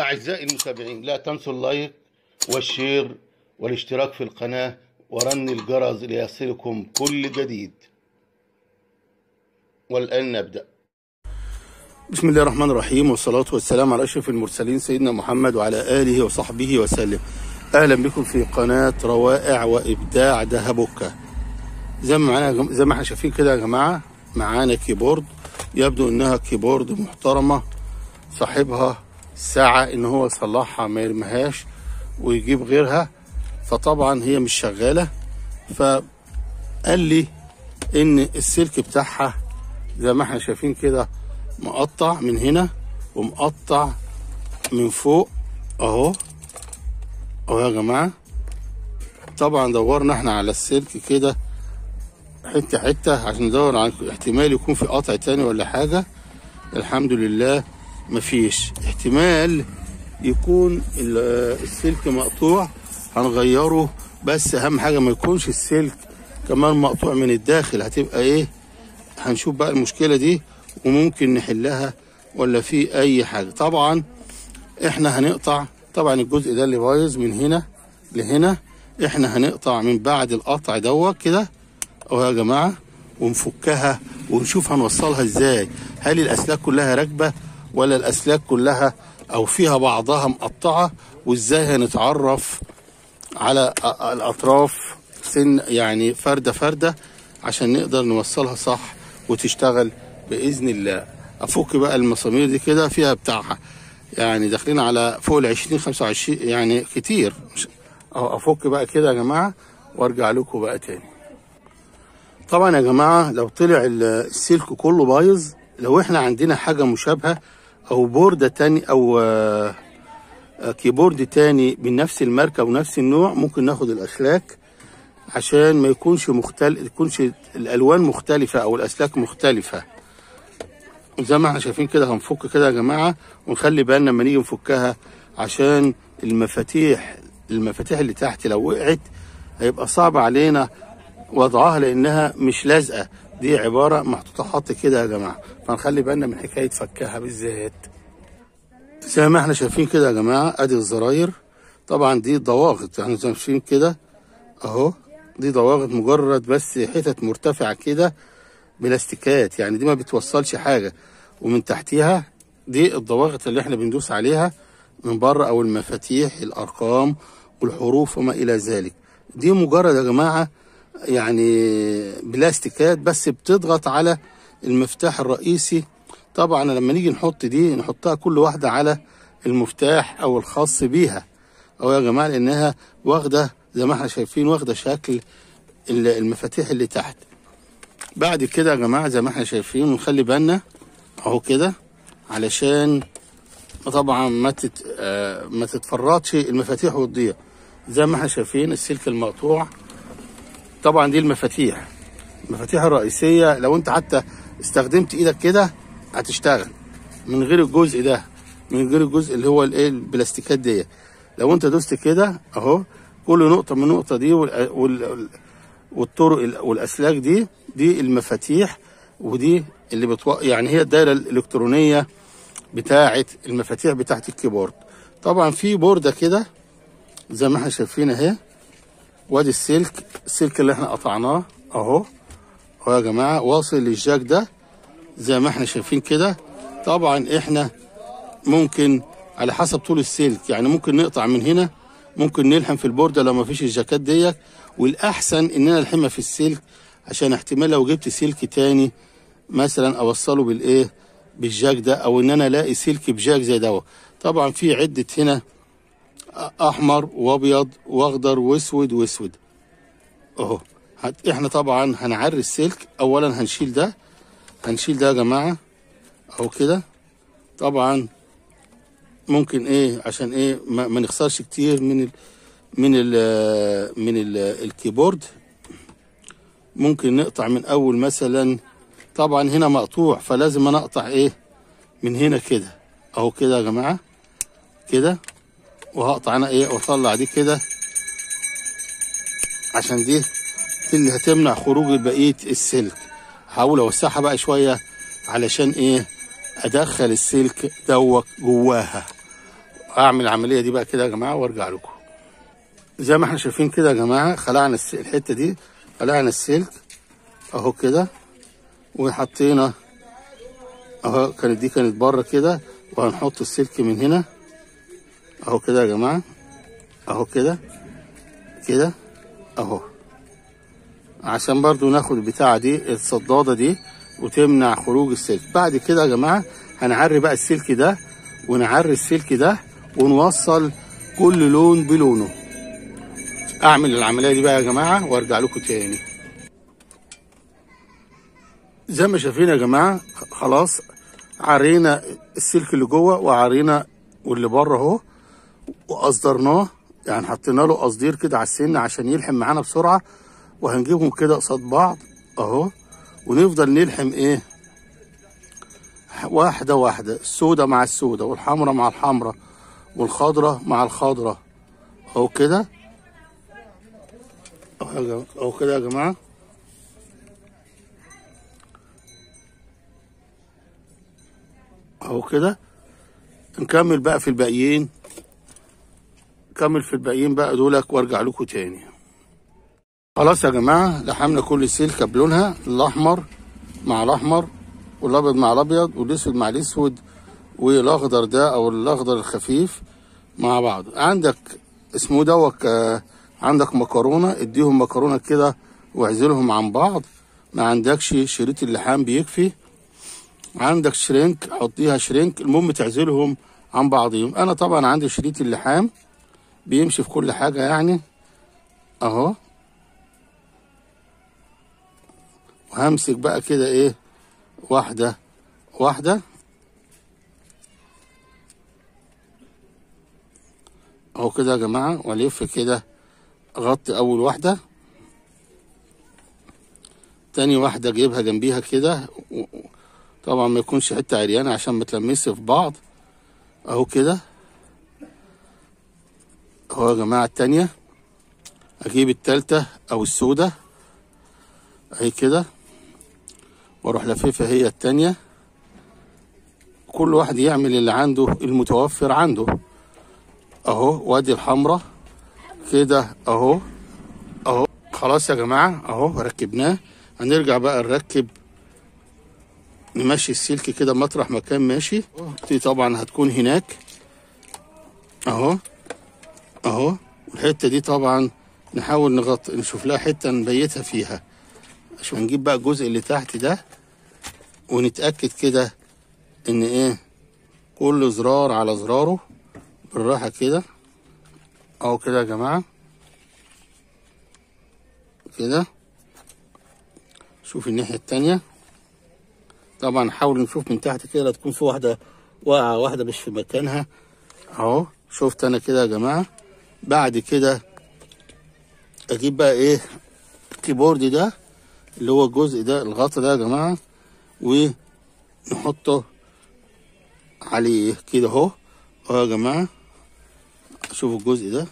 أعزائي المتابعين لا تنسوا اللايك والشير والاشتراك في القناة ورن الجرس ليصلكم كل جديد والآن نبدأ بسم الله الرحمن الرحيم والصلاة والسلام على أشرف المرسلين سيدنا محمد وعلى آله وصحبه وسلم أهلا بكم في قناة روائع وإبداع دهبكة زي ما معانا زي ما احنا شايفين كده يا جماعة معانا كيبورد يبدو إنها كيبورد محترمة صاحبها ساعة إن هو يصلحها ما يرميهاش ويجيب غيرها فطبعا هي مش شغالة فقال لي إن السلك بتاعها زي ما احنا شايفين كده مقطع من هنا ومقطع من فوق اهو اهو يا جماعه طبعا دورنا احنا على السلك كده حته حته عشان ندور على احتمال يكون في قطع تاني ولا حاجه الحمد لله مفيش احتمال يكون ال- السلك مقطوع هنغيره بس اهم حاجه ما يكونش السلك كمان مقطوع من الداخل هتبقى ايه هنشوف بقى المشكله دي وممكن نحلها ولا في اي حاجه طبعا احنا هنقطع طبعا الجزء ده اللي بايظ من هنا لهنا احنا هنقطع من بعد القطع دوت كده اهو يا جماعه ونفكها ونشوف هنوصلها ازاي هل الاسلاك كلها راكبه ولا الاسلاك كلها او فيها بعضها مقطعه وازاي هنتعرف على أ- الاطراف سن يعني فرده فرده عشان نقدر نوصلها صح وتشتغل باذن الله افك بقى المسامير دي كده فيها بتاعها يعني داخلين على فوق ال 20 25 يعني كتير مش- اهو افك بقى كده يا جماعه وارجع لكم بقى تاني طبعا يا جماعه لو طلع ال- السلك كله بايظ لو احنا عندنا حاجه مشابهه او بورده تاني او آه، آه، كيبورد تاني من نفس الماركه ونفس النوع ممكن ناخد الاسلاك عشان ما يكونش مختلف يكونش الالوان مختلفه او الاسلاك مختلفه زي ما احنا شايفين كده هنفك كده يا جماعه ونخلي بالنا لما نيجي نفكها عشان المفاتيح المفاتيح اللي تحت لو وقعت هيبقى صعب علينا وضعها لانها مش لازقه دي عباره محطوطه خط كده يا جماعه فنخلي بالنا من حكايه فكها بالذات زي ما احنا شايفين كده يا جماعه ادي الزراير طبعا دي ضواغط احنا شايفين كده اهو دي ضواغط مجرد بس حتت مرتفعه كده بلاستيكات يعني دي ما بتوصلش حاجه ومن تحتيها دي الضواغط اللي احنا بندوس عليها من بره او المفاتيح الارقام والحروف وما الى ذلك دي مجرد يا جماعه يعني بلاستيكات بس بتضغط على المفتاح الرئيسي طبعا لما نيجي نحط دي نحطها كل واحده على المفتاح او الخاص بيها او يا جماعه لانها واخده زي ما احنا شايفين واخده شكل ال- المفاتيح اللي تحت بعد كده يا جماعه زي ما احنا شايفين ونخلي بالنا اهو كده علشان طبعا ما تت... آه، ما تتفرطش المفاتيح وتضيع زي ما احنا شايفين السلك المقطوع طبعا دي المفاتيح المفاتيح الرئيسيه لو انت حتى استخدمت ايدك كده هتشتغل من غير الجزء ده من غير الجزء اللي هو الايه البلاستيكات دي لو انت دوست كده اهو كل نقطه من النقطه دي وال... وال... والطرق ال- والاسلاك دي دي المفاتيح ودي اللي بتو... يعني هي الدايره الالكترونيه بتاعه المفاتيح بتاعه الكيبورد طبعا في بورده كده زي ما احنا شايفين اهي وادي السلك السلك اللي احنا قطعناه اهو اهو يا جماعه واصل للجاك ده زي ما احنا شايفين كده طبعا احنا ممكن على حسب طول السلك يعني ممكن نقطع من هنا ممكن نلحم في البورده لو ما فيش الجاكات ديت والاحسن اننا نلحمها في السلك عشان احتمال لو جبت سلك تاني مثلا اوصله بالايه بالجاك ده او ان انا الاقي سلك بجاك زي دوت طبعا في عده هنا احمر وابيض واخضر واسود واسود اهو هت- احنا طبعا هنعري السلك اولا هنشيل ده هنشيل ده يا جماعه اهو كده طبعا ممكن ايه عشان ايه ما, ما نخسرش كتير من ال من ال من ال الكيبورد ممكن نقطع من اول مثلا طبعا هنا مقطوع فلازم انا اقطع ايه من هنا كده اهو كده يا جماعه كده وهقطع انا ايه واطلع دي كده عشان دي اللي هتمنع خروج بقيه السلك هحاول اوسعها بقى شويه علشان ايه ادخل السلك دوت جواها اعمل العمليه دي بقى كده يا جماعه وارجع لكم زي ما احنا شايفين كده يا جماعه خلعنا الس- الحته دي خلعنا السلك اهو كده وحطينا اهو كانت دي كانت بره كده وهنحط السلك من هنا اهو كده يا جماعه اهو كده كده اهو عشان برضو ناخد البتاعه دي الصداده دي وتمنع خروج السلك بعد كده يا جماعه هنعري بقى السلك ده ونعري السلك ده ونوصل كل لون بلونه اعمل العمليه دي بقى يا جماعه وارجع لكم تاني زي ما شايفين يا جماعه خلاص عرينا السلك اللي جوه وعرينا واللي بره اهو وقصدرناه يعني حطينا له قصدير كده على السن عشان يلحم معانا بسرعه وهنجيبهم كده قصاد بعض اهو ونفضل نلحم ايه واحده واحده السودة مع السودة والحمرة مع الحمرة والخضرة مع الخضرة اهو كده اهو يا جماعة- اهو كده يا جماعه اهو كده نكمل بقى في الباقيين نكمل في الباقيين بقى دولك وارجع لكم تاني خلاص يا جماعه لحمنا كل سلكه بلونها الاحمر مع الاحمر والابيض مع الابيض والاسود مع الاسود والاخضر ده او الاخضر الخفيف مع بعض عندك اسمه دوت آه، عندك مكرونه اديهم مكرونه كده واعزلهم عن بعض ما عندكش شريط اللحام بيكفي عندك شرينك حطيها شرينك المهم تعزلهم عن بعضهم انا طبعا عندي شريط اللحام بيمشي في كل حاجه يعني اهو وهمسك بقى كده ايه واحده واحده اهو كده يا جماعه والف كده اغطي اول واحده تاني واحده اجيبها جنبيها كده و- و- طبعا ما يكونش حته عريانه عشان ما تلمسش في بعض اهو كده اهو يا جماعه التانيه اجيب التالتة او السودة اهي كده واروح لفيفها هي التانية كل واحد يعمل اللي عنده المتوفر عنده اهو وادي الحمراء كده اهو اهو خلاص يا جماعة اهو ركبناه هنرجع بقى نركب نمشي السلك كده مطرح ما كان ماشي دي طبعا هتكون هناك اهو اهو الحتة دي طبعا نحاول نغطي نشوف لها حتة نبيتها فيها عشان نجيب بقى الجزء اللي تحت ده ونتأكد كده ان ايه كل زرار على زراره بالراحة كده اهو كده يا جماعة كده شوف الناحية التانية طبعا نحاول نشوف من تحت كده لا تكون في واحدة واقعة واحدة مش في مكانها اهو شفت انا كده يا جماعة بعد كده اجيب بقى ايه الكيبورد ده اللي هو الجزء ده الغطا ده يا جماعة ونحطه عليه كده اهو اهو يا جماعة شوفوا الجزء ده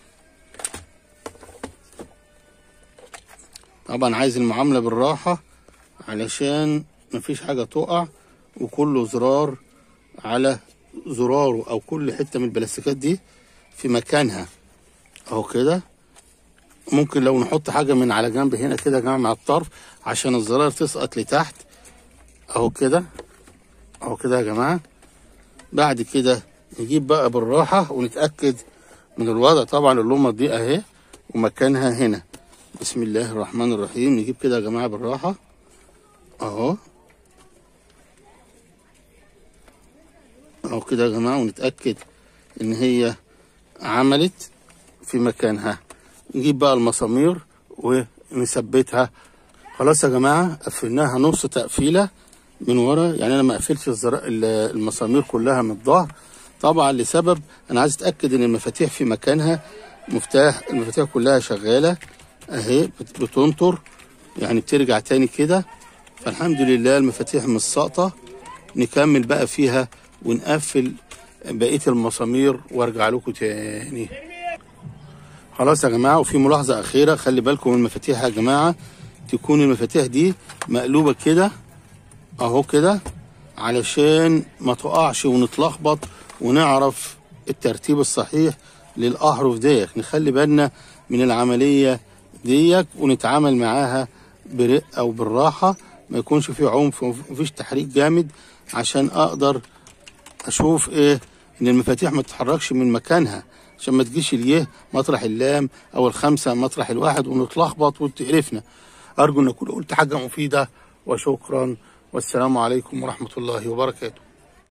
طبعا عايز المعاملة بالراحة علشان مفيش حاجة تقع وكله زرار على زراره او كل حتة من البلاستيكات دي في مكانها اهو كده ممكن لو نحط حاجة من على جنب هنا كده يا جماعة مع الطرف عشان الزرار تسقط لتحت اهو كده اهو كده يا جماعة بعد كده نجيب بقى بالراحة ونتأكد من الوضع طبعا اللمبة دي اهي ومكانها هنا بسم الله الرحمن الرحيم نجيب كده يا جماعة بالراحة اهو اهو كده يا جماعة ونتأكد ان هي عملت في مكانها نجيب بقى المسامير ونثبتها خلاص يا جماعة قفلناها نص تقفيلة من ورا يعني انا ما قفلتش الزر... ال- المسامير كلها من الظهر طبعا لسبب انا عايز اتاكد ان المفاتيح في مكانها مفتاح المفاتيح كلها شغاله اهي بت- بتنطر يعني بترجع تاني كده فالحمد لله المفاتيح مش ساقطه نكمل بقى فيها ونقفل بقيه المسامير وارجع لكم تاني خلاص يا جماعه وفي ملاحظه اخيره خلي بالكم من المفاتيح يا جماعه تكون المفاتيح دي مقلوبه كده اهو كده علشان ما تقعش ونتلخبط ونعرف الترتيب الصحيح للأحرف ديك نخلي بالنا من العملية ديك ونتعامل معاها برقة وبالراحة ما يكونش فيه عنف ومفيش تحريك جامد عشان أقدر أشوف إيه إن المفاتيح ما تتحركش من مكانها عشان ما تجيش اليه مطرح اللام أو الخمسة مطرح الواحد ونتلخبط وتقرفنا أرجو أن أكون قلت حاجة مفيدة وشكرا والسلام عليكم ورحمة الله وبركاته